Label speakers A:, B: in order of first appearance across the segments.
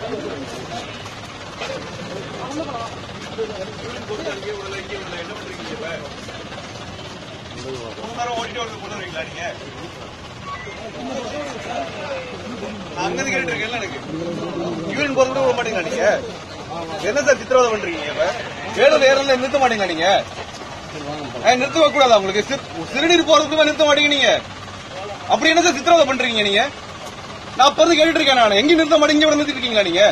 A: ஓடிட்டு வந்து கொண்டு வரீங்களா நீங்க நான் அங்கிருந்து கேட்டு இருக்கேன்ல எனக்கு யூனியன் போறது கூட விட மாட்டீங்களா நீங்க என்ன சார் சித்திரவதை பண்றீங்க இப்ப வேலூர் ஏறல நிறுத்த மாட்டீங்களா நீங்க ஏன் நிறுத்த கூடாதா உங்களுக்கு சிறு- சிறுநீர் போறதுக்கு நிறுத்த மாட்டீங்க நீங்க அப்படி என்ன சார் சித்திரவதை பண்றீங்க நீங்க நான் அப்ப இருந்து கேட்டுட்டு இருக்கேன் நான் எங்கேயும் நிறுத்த மாட்டீங்க இங்க நிறுத்திட்டு இருக்கீங்களா நீங்க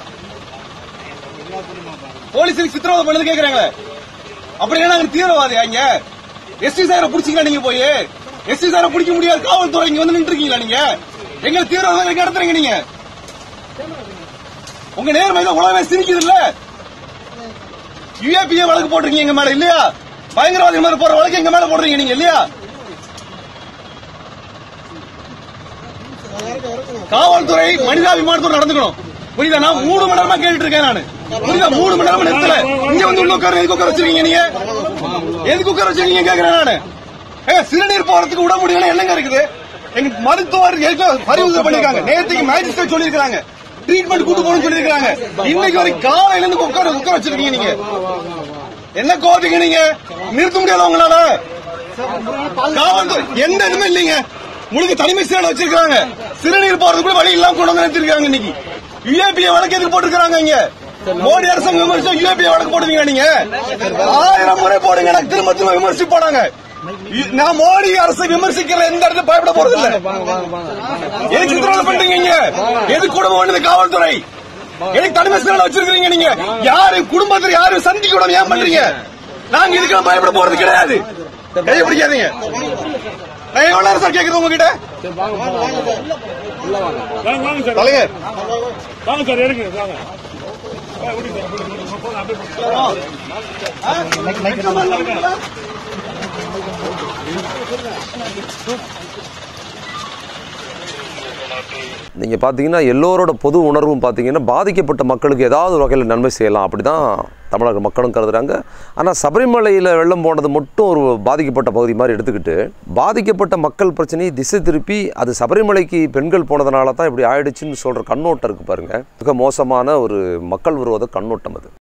A: போலீஸுக்கு சித்திரவதை பண்ணது கேக்குறாங்களே அப்படி என்ன நாங்க தீவிரவாதியா இங்க எஸ்டி சாரை பிடிச்சிங்களா நீங்க போய் எஸ்டி சாரை பிடிக்க முடியாது காவல்துறை இங்க வந்து நின்று இருக்கீங்களா நீங்க எங்க தீவிரவாதம் எங்க நடத்துறீங்க நீங்க உங்க நேர்மையில உலகமே சிரிக்குது இல்ல யுஏபிஏ வழக்கு போட்டிருக்கீங்க எங்க மேல இல்லையா பயங்கரவாதி மாதிரி போற வழக்கு எங்க மேல போடுறீங்க நீங்க இல்லையா காவல்துறை மனிதாபிமானத்தோடு நடந்துக்கணும் புரியுதா நான் மூணு மணி நேரமா கேட்டுட்டு இருக்கேன் நானு புரியுதா மூணு மணி நேரமா நிறுத்தல இங்க வந்து உள்ள உட்கார எதுக்கு உட்கார வச்சிருக்கீங்க நீங்க எதுக்கு உட்கார வச்சிருக்கீங்க கேக்குறேன் நானு ஏ சிறுநீர் போறதுக்கு விட முடியல என்னங்க இருக்குது எங்க மருத்துவர் ஏற்கனவே பரிந்துரை பண்ணிருக்காங்க நேற்றுக்கு மேஜிஸ்ட்ரேட் சொல்லியிருக்காங்க ட்ரீட்மெண்ட் கூட்டு போகணும்னு சொல்லியிருக்காங்க இன்னைக்கு வரைக்கும் காலையில இருந்து உட்கார உட்கார வச்சிருக்கீங்க நீங்க என்ன கோவத்துக்கு நீங்க நிறுத்த முடியாத உங்களால காவல்துறை எந்த இதுமே இல்லைங்க உங்களுக்கு தனிமை சீரன் வச்சிருக்காங்க சிறுநீர் போறது கூட வழி இல்லாம கொண்டு வந்து நிறுத்திருக்காங்க இன்னைக்கு யுஏபிஏ வழக்கு எதுக்கு போட்டிருக்காங்க இங்க மோடி அரசாங்கம் விமர்சிச்சா யுஏபிஏ வழக்கு போடுவீங்க நீங்க ஆயிரம் முறை போடுங்க எனக்கு திரும்ப திரும்ப விமர்சிச்சு போனாங்க இ- நான் மோடி அரசை விமர்சிக்கிற எந்த இடத்துல பயப்பட போறது இல்ல எதுக்கு சித்திரவதை பண்றீங்க இங்க எதுக்கு குடும்பம் வேண்டியது காவல்துறை எனக்கு தனிமை சீரன் வச்சிருக்கீங்க நீங்க யாரு குடும்பத்துல யாரு சந்திக்க விடாம ஏன் பண்றீங்க நாங்க இதுக்கெல்லாம் பயப்பட போறது கிடையாது கையை பிடிக்காதீங்க நான் எவ்வளவு நேரம் சார் கேக்குறது உங்ககிட்ட
B: வாங்க வாங்க சார்
A: தலைங்க
B: வாங்க சார் எடுங்க வாங்க ஆ, விடுங்க சார், விடுங்க. போங்க, அப்படியே போங்க.
C: நீங்கள் பார்த்தீங்கன்னா எல்லோரோட பொது உணர்வும் பார்த்தீங்கன்னா பாதிக்கப்பட்ட மக்களுக்கு ஏதாவது ஒரு வகையில் நன்மை செய்யலாம் அப்படி தான் தமிழக மக்களும் கருதுறாங்க ஆனால் சபரிமலையில் வெள்ளம் போனது மட்டும் ஒரு பாதிக்கப்பட்ட பகுதி மாதிரி எடுத்துக்கிட்டு பாதிக்கப்பட்ட மக்கள் பிரச்சனையை திசை திருப்பி அது சபரிமலைக்கு பெண்கள் போனதுனால தான் இப்படி ஆயிடுச்சுன்னு சொல்கிற கண்ணோட்டம் இருக்குது பாருங்கள் மிக மோசமான ஒரு மக்கள் விரோத கண்ணோட்டம் அது